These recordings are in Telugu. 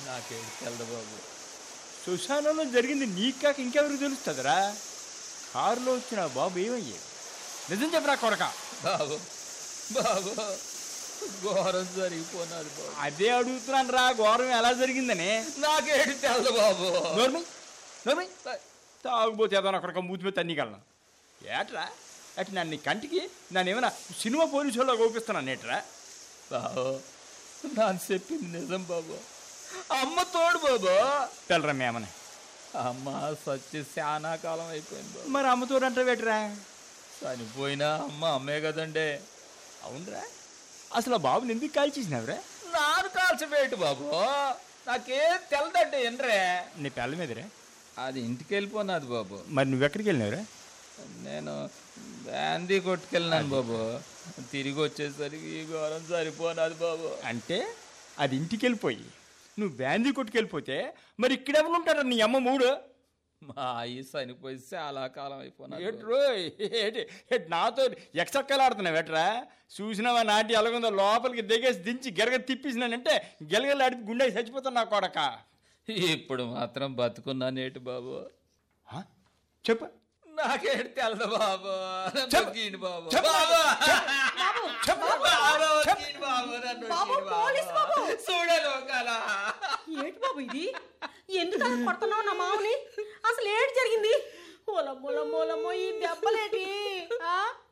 నాకేడు తెల్లదు బాబు శ్మశానంలో జరిగింది నీకు కాక ఇంకెవరికి తెలుస్తుందిరా కారులో వచ్చిన ఆ బాబు ఏమయ్యాడు నిజం చెప్పరా కొడక బాబు బాబు ఘోరం జరిగిపోనాడు బాబు అదే అడుగుతున్నాను రా ఘోరం ఎలా జరిగిందని నాకేడు తెల్లదు బాబు నోర్మై నోర్మై తాగుపోతే ఏదో అక్కడ మూతి మీద తన్నికెళ్ళను ఏట్రా అటు నన్ను నీ కంటికి నన్ను ఏమైనా సినిమా పోలీసు వాళ్ళ గోపిస్తున్నాను ఏట్రా బాబు నాన్న చెప్పింది నిజం బాబు అమ్మ తోడు బాబు తెల్లరా మేమని అమ్మ సచ్చి చాలా కాలం అయిపోయింది బాబు మరి అమ్మతో అంటే వేట్రా చనిపోయినా అమ్మ అమ్మే కదండి అవునరా అసలు ఆ బాబుని ఎందుకు కాల్చేసినావురా నాను కాల్చబెట్టు బాబు నాకేం తెల్లదంటే ఏంట్రే నీ పిల్ల మీదరా అది ఇంటికి వెళ్ళిపోనాది బాబు మరి నువ్వెక్కడికి వెళ్ళినావురా నేను బ్యాందీ కొట్టుకెళ్ళినాను బాబు తిరిగి వచ్చేసరికి ఈ ఘోరం సరిపోనాది బాబు అంటే అది ఇంటికి వెళ్ళిపోయి నువ్వు బ్యాందీ కొట్టుకెళ్ళిపోతే మరి ఇక్కడెవరు ఉంటారా నీ అమ్మ మూడు మా అయ్యి చనిపోయి చాలా కాలం అయిపోయినాడు ఏట్రో ఏంటి ఏంటి నాతో ఎక్సక్కలాడుతున్నావు ఎట్రా చూసినావా నాటి ఎలాగుందో లోపలికి దిగేసి దించి గెలగ తిప్పేసినానంటే గెలగలాడి గుండె చచ్చిపోతాను నా కొడక ఇప్పుడు మాత్రం బతుకున్నానేటి బాబు హ? చెప్పు నాకేడు తెల్లదు బాబు నన్ను చెప్పు. వదిలేయండి బాబు చెప్పు. బాబు. చెప్పు. బాబు, వదిలేయండి బాబు, నన్ను బాబు, వదిలేయండి పోలీస్ బాబు. చూడను ఒకలా. ఏంటి బాబు ఇది ఎందుకు అలా కొడుతున్నావు నా మామని అసలు ఏంటి జరిగింది ఓలమ్మో మూలమ్మో ఈ దెబ్బలేటి ఆ?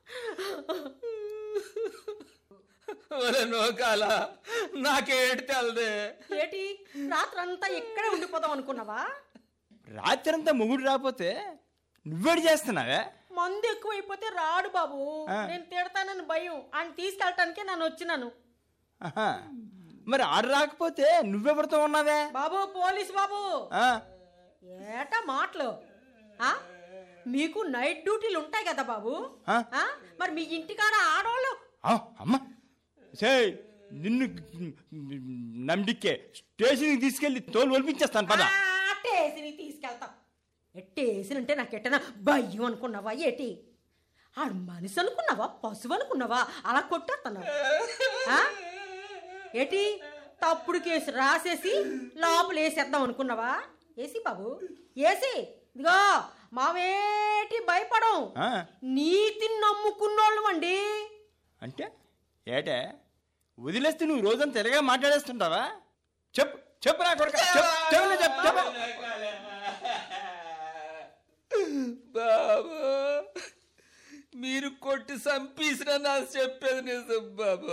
ఒరే నోకాల నాకేడు తెల్లదే ఏటి రాత్రంతా ఇక్కడే ఉండిపోదాం అనుకున్నావా రాత్రంతా మొగుడు రాకపోతే నువ్వేడు చేస్తున్నావే మందు ఎక్కువైపోతే రాడు బాబు ఆ. నేను తిడతానని భయం ఆయన తీసుకెళ్ళటానికే నన్ను వచ్చినాను ఆహా. మరి ఆడు రాకపోతే నువ్వెవరితో ఉన్నావే బాబు పోలీస్ బాబు ఆ? ఏటా మాటలు ఆ? మీకు నైట్ డ్యూటీలు ఉంటాయి కదా బాబు ఆ? ఆ? మరి మీ ఇంటికాడ ఆడవాళ్ళు ఆ, అమ్మ సే నిన్ను నమ్మిడిక్కే స్టేషన్కి తీసుకెళ్ళి తోలు ఒలిపించేస్తాను పద ఆ, టేసిని తీసుకెళ్తాం టేసిని అంటే నాకు ఎట్టనా భయం అనుకున్నావా ఏటి ఆడు మనిషి అనుకున్నావా పశువు అనుకున్నావా అలా కొట్టేస్తున్నావు ఆ? ఏటి తప్పుడు కేసు రాసేసి లోపల వేసేద్దాం అనుకున్నావా ఏసి బాబు ఏసి ఇదిగో మావేటి భయపడం ఆ, నీతిని నమ్ముకున్నోళ్ళు అండి అంటే ఏటే వదిలేస్తే నువ్వు రోజంతా తిరగా మాట్లాడేస్తుంటావా చెప్పు చెప్పు నా కొడుక చెప్పు చెప్పు చెప్పు చెప్పు బాబు మీరు కొట్టి చంపేసిన నా చెప్పేది నిజం బాబు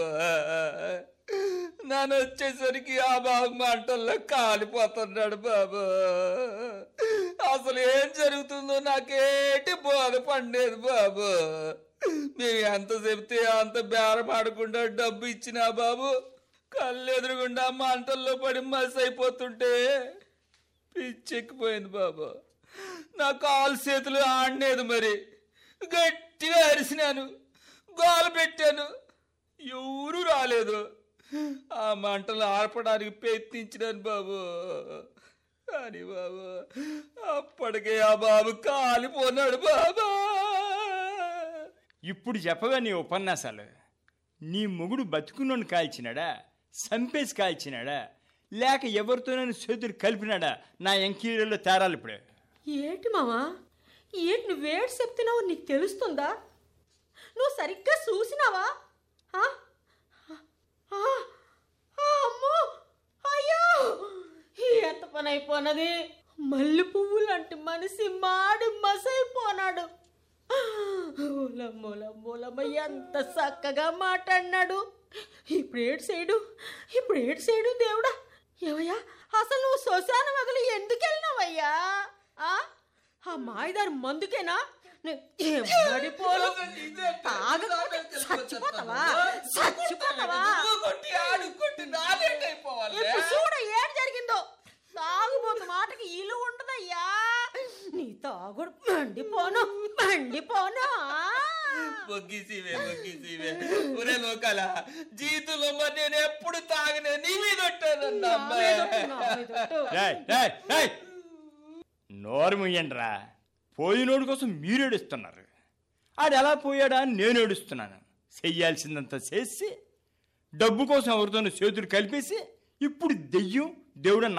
నన్ను వచ్చేసరికి ఆ బాబు మంటల్లో కాలిపోతున్నాడు బాబు అసలు ఏం జరుగుతుందో నాకేటి బోధ పండేది బాబు మేము ఎంత చెప్తే అంత బేరం ఆడకుండా డబ్బు ఇచ్చినా బాబు కళ్ళు ఎదురుగుండా మంటల్లో పడి మసి అయిపోతుంటే పిచ్చెక్కిపోయింది బాబు నా కాలు చేతులు ఆడలేదు మరి గట్టిగా అరిసినాను గోల పెట్టాను ఎవరు రాలేదు ఆ మంటలు ఆర్పడానికి ప్రయత్నించినాను బాబు కానీ బాబు అప్పటికే ఆ బాబు కాలిపోనాడు బాబా ఇప్పుడు చెప్పగా నీ ఉపన్యాసాలు నీ మొగుడు బతుకున్నోని కాల్చినాడా సంపేసి కాల్చినాడా లేక ఎవరితోనైనా చేతులు కలిపినాడా నా ఎంకీరీలో తేరాలి ఇప్పుడు ఏంటి మావా ఏంటి నువ్వేటి చెప్తున్నావో నీకు తెలుస్తుందా నువ్వు సరిగ్గా చూసినావా ఆ? ఆ, ఆ, అమ్మో అయ్యో ఎంత పని అయిపోనది మల్లె పువ్వు లాంటి మనిషి మాడి మసైపోనాడు మూలమ్మ ఎంత చక్కగా మాట్లాడినాడు ఇప్పుడు ఏడు సైడు ఇప్పుడు ఏడు సైడు దేవుడా ఏమయ్యా అసలు నువ్వు శ్మశాన వదిలి ఎందుకు వెళ్ళినావయ్యా ఆ? ఆ మాయదారు మందుకేనా నే- ఏం మడిపోను తాగకపోతే చచ్చిపోతావా చచ్చిపోతావా ఇప్పుడు చూడ ఏం జరిగిందో తాగుబోతు మాటకి ఇల్లు ఉండదయ్యా నీ తాగుడు మండిపోను మండిపోను మొగ్గిసివే మొగ్గిసివే ఒరే లోకాల జీవితంలో మరి నేను ఎప్పుడు తాగనే నీ మీద ఉంటానన్నా నా మీదొట్టు, నా మీదొట్టు. రేయ్, రేయ్, రేయ్. నోరు ముయ్యండిరా పోయినోడు కోసం మీరు ఏడుస్తున్నారు ఆడు ఎలా పోయాడా అని నేను ఏడుస్తున్నాను చెయ్యాల్సిందంతా చేసి డబ్బు కోసం ఎవరితోనూ చేతులు కలిపేసి ఇప్పుడు దెయ్యం దేవుడు